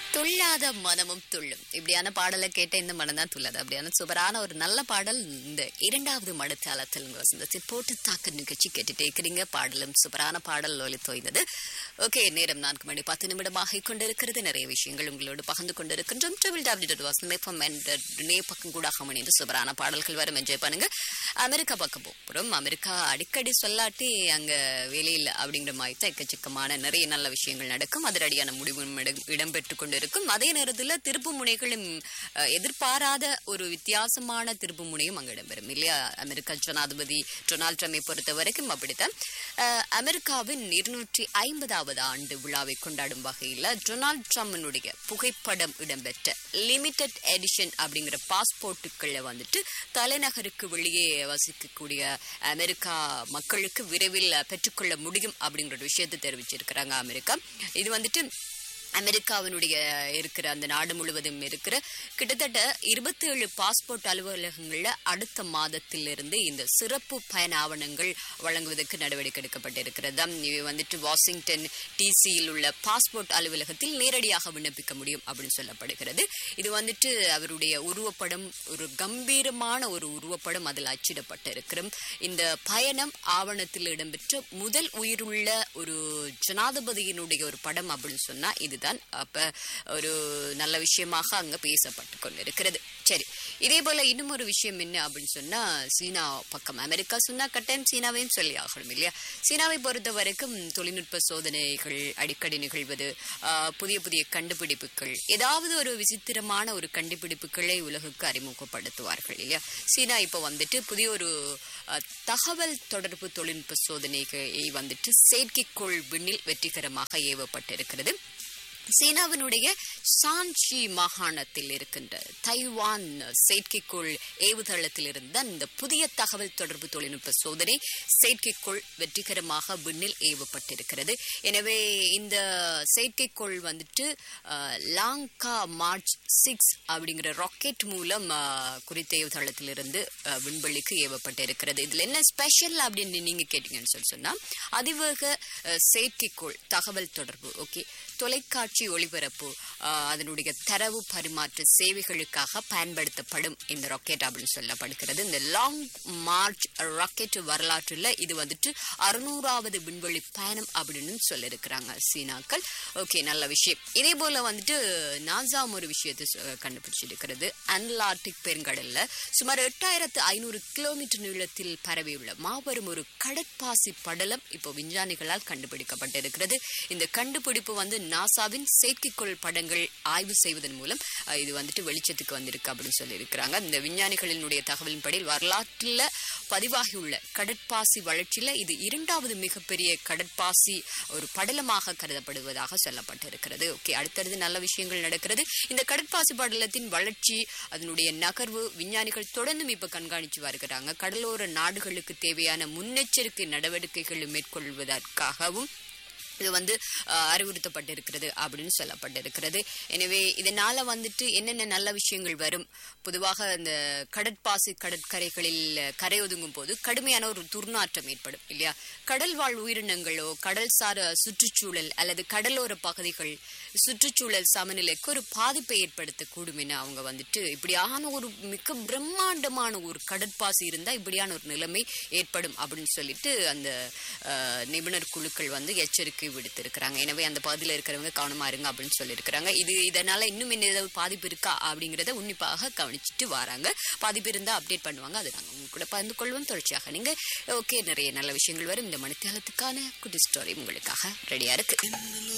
துள்ளாத மனமும் துள்ளும் இப்படியான பாடலை கேட்ட இந்த மனம் தான் துள்ளாது அப்படியான சூப்பரான ஒரு நல்ல பாடல் இந்த இரண்டாவது மடுத்தாளத்தில் வசந்தத்தில் போட்டு தாக்க நிகழ்ச்சி கேட்டுட்டே இருக்கிறீங்க பாடலும் சூப்பரான பாடல் ஒலி தோய்ந்தது ஓகே நேரம் நான்கு மணி பத்து நிமிடமாக கொண்டிருக்கிறது நிறைய விஷயங்கள் உங்களோடு பகிர்ந்து கொண்டிருக்கின்றோம் triple W dot Vasanam FM என்ற பக்கம் கூட அமைந்து சூப்பரான பாடல்கள் வரும் என்ஜாய் பண்ணுங்க அமெரிக்கா பக்கம் போகிறோம் அமெரிக்கா அடிக்கடி சொல்லாட்டி அங்க வேலையில் அப்படிங்கிற மாதிரி தான் எக்கச்சக்கமான நிறைய நல்ல விஷயங்கள் நடக்கும் அதிரடியான முடிவும் இடம்- இடம்பெற்றுக் கொண்டிருக்கும் அதே நேரத்தில் திருப்பு முனைகளும் அஹ், எதிர்பாராத ஒரு வித்தியாசமான திருப்பு முனையும் அங்கு இடம்பெறும் இல்லையா அமெரிக்கா ஜனாதிபதி டொனால்ட் ட்ரம்பை பொறுத்த வரைக்கும் அப்படித்தான் அஹ், அமெரிக்காவின் இருநூற்றி ஐம்பதாவது ஆண்டு விழாவை கொண்டாடும் வகையில் டொனால்ட் ட்ரம்பினுடைய புகைப்படம் இடம்பெற்ற லிமிடெட் எடிஷன் அப்படிங்கிற பாஸ்போர்ட்டுக்களை வந்துட்டு தலைநகருக்கு வெளியே வசிக்கக்கூடிய அமெரிக்கா மக்களுக்கு விரைவில் பெற்றுக்கொள்ள முடியும் அப்படிங்கிற ஒரு விஷயத்தை தெரிவிச்சிருக்கிறாங்க அமெரிக்கா இது வந்துட்டு அமெரிக்காவினுடைய இருக்கிற அந்த நாடு முழுவதும் இருக்கிற கிட்டத்தட்ட இருபத்தி ஏழு பாஸ்போர்ட் அலுவலகங்கள்ல அடுத்த மாதத்திலிருந்து இந்த சிறப்பு பயண ஆவணங்கள் வழங்குவதற்கு நடவடிக்கை எடுக்கப்பட்டிருக்கிறது இவை வந்துட்டு வாஷிங்டன் டிசியில் உள்ள பாஸ்போர்ட் அலுவலகத்தில் நேரடியாக விண்ணப்பிக்க முடியும் அப்படின்னு சொல்லப்படுகிறது இது வந்துட்டு அவருடைய உருவப்படம் ஒரு கம்பீரமான ஒரு உருவப்படம் அதில் அச்சிடப்பட்டிருக்கிறோம் இந்த பயணம் ஆவணத்தில் இடம்பெற்ற முதல் உயிருள்ள ஒரு ஜனாதிபதியினுடைய ஒரு படம் அப்படின்னு சொன்னா இதுதான் அப்ப ஒரு நல்ல விஷயமாக அங்க பேசப்பட்டு கொண்டிருக்கிறது சரி இதே போல இன்னும் ஒரு விஷயம் என்ன அப்படின்னு சொன்னா சீனா பக்கம் அமெரிக்கா சொன்னா கட்டாயம் சீனாவையும் சொல்லி ஆகணும் இல்லையா சீனாவை பொறுத்த வரைக்கும் தொழில்நுட்ப சோதனைகள் அடிக்கடி நிகழ்வது ஆஹ், புதிய புதிய கண்டுபிடிப்புகள் ஏதாவது ஒரு விசித்திரமான ஒரு கண்டுபிடிப்புகளை உலகுக்கு அறிமுகப்படுத்துவார்கள் இல்லையா சீனா இப்போ வந்துட்டு புதிய ஒரு அஹ், தகவல் தொடர்பு தொழில்நுட்ப சோதனைகளை வந்துட்டு செயற்கைக்கோள் விண்ணில் வெற்றிகரமாக ஏவப்பட்டிருக்கிறது சீனாவினுடைய சான்ஷி மாகாணத்தில் இருக்கின்ற தைவான் செயற்கைக்கோள் ஏவுதளத்தில் இருந்த இந்த புதிய தகவல் தொடர்பு தொழில்நுட்ப சோதனை செயற்கைக்கோள் வெற்றிகரமாக விண்ணில் ஏவப்பட்டிருக்கிறது எனவே இந்த செயற்கைக்கோள் வந்துட்டு அஹ், லாங்கா மார்ச் சிக்ஸ் அப்படிங்கிற ராக்கெட் மூலம் அஹ், குறித்த ஏவுதளத்திலிருந்து அஹ், விண்வெளிக்கு ஏவப்பட்டிருக்கிறது இதுல என்ன ஸ்பெஷல் அப்படின்னு நீங்க கேட்டீங்கன்னு சொல்லி சொன்னா அதிவேக அஹ், செயற்கைக்கோள் தகவல் தொடர்பு ஓகே தொலைக்காட்சி ஒளிபரப்பு ஆஹ், அதனுடைய தரவு பரிமாற்ற சேவைகளுக்காக பயன்படுத்தப்படும் இந்த ராக்கெட் அப்படின்னு சொல்லப்படுகிறது இந்த லாங் மார்ச் ராக்கெட் வரலாற்றில் இது வந்துட்டு அறுநூறாவது விண்வெளி பயணம் அப்படின்னு சொல்லியிருக்கிறாங்க சீனாக்கள் ஓகே நல்ல விஷயம் இதே போல வந்துட்டு நாசாம் ஒரு விஷயத்தை சொ- கண்டுபிடிச்சிருக்கிறது அன்லார்டிக் பெருங்கடல்ல சுமார் எட்டாயிரத்து ஐநூறு கிலோமீட்டர் நீளத்தில் பரவியுள்ள மாபெரும் ஒரு கடற்பாசி படலம் இப்போ விஞ்ஞானிகளால் கண்டுபிடிக்கப்பட்டிருக்கிறது இந்த கண்டுபிடிப்பு வந்து நாசாவின் செயற்கைக்கோள் படங்கள் ஆய்வு செய்வதன் மூலம் அஹ், இது வந்துட்டு வெளிச்சத்துக்கு வந்திருக்கு அப்படின்னு சொல்லியிருக்கிறாங்க இந்த விஞ்ஞானிகளினுடைய தகவலின்படி வரலாற்றில் பதிவாகியுள்ள கடற்பாசி வளர்ச்சியில இது இரண்டாவது மிகப்பெரிய கடற்பாசி ஒரு படலமாக கருதப்படுவதாக சொல்லப்பட்டிருக்கிறது ஓகே அடுத்தடுத்து நல்ல விஷயங்கள் நடக்கிறது இந்த கடற்பாசி படலத்தின் வளர்ச்சி அதனுடைய நகர்வு விஞ்ஞானிகள் தொடர்ந்தும் இப்ப கண்காணிச்சு வருகிறாங்க கடலோர நாடுகளுக்கு தேவையான முன்னெச்சரிக்கை நடவடிக்கைகளை மேற்கொள்வதற்காகவும் இது வந்து அஹ், அறிவுறுத்தப்பட்டிருக்கிறது அப்படின்னு சொல்லப்பட்டிருக்கிறது எனவே இதனால வந்துட்டு என்னென்ன நல்ல விஷயங்கள் வரும் பொதுவாக இந்த கடற்பாசி கடற்கரைகளில் கரை ஒதுங்கும் போது கடுமையான ஒரு துர்நாற்றம் ஏற்படும் இல்லையா கடல் வாழ் உயிரினங்களோ கடல் சார் சுற்றுச்சூழல் அல்லது கடலோர பகுதிகள் சுற்றுச்சூழல் சமநிலைக்கு ஒரு பாதிப்பை ஏற்படுத்தக்கூடும் என அவங்க வந்துட்டு இப்படியான ஒரு மிக பிரம்மாண்டமான ஒரு கடற்பாசி இருந்தா இப்படியான ஒரு நிலைமை ஏற்படும் அப்படின்னு சொல்லிட்டு அந்த அஹ், நிபுணர் குழுக்கள் வந்து எச்சரிக்கை விடுத்திருக்கிறாங்க எனவே அந்த பகுதியில் இருக்கிறவங்க கவனமா இருங்க அப்படின்னு சொல்லியிருக்கிறாங்க இது இதனால இன்னும் என்ன ஏதாவது பாதிப்பு இருக்கா அப்படிங்கிறத உன்னிப்பாக கவனிச்சுட்டு வராங்க பாதிப்பு இருந்தா அப்டேட் பண்ணுவாங்க அது நாங்கள் உங்க கூட பகிர்ந்து கொள்வோம் தொடர்ச்சியாக நீங்க ஓகே நிறைய நல்ல விஷயங்கள் வரும் இந்த மணித்தேலத்துக்கான குட்டி ஸ்டோரி உங்களுக்காக ரெடியா இருக்கு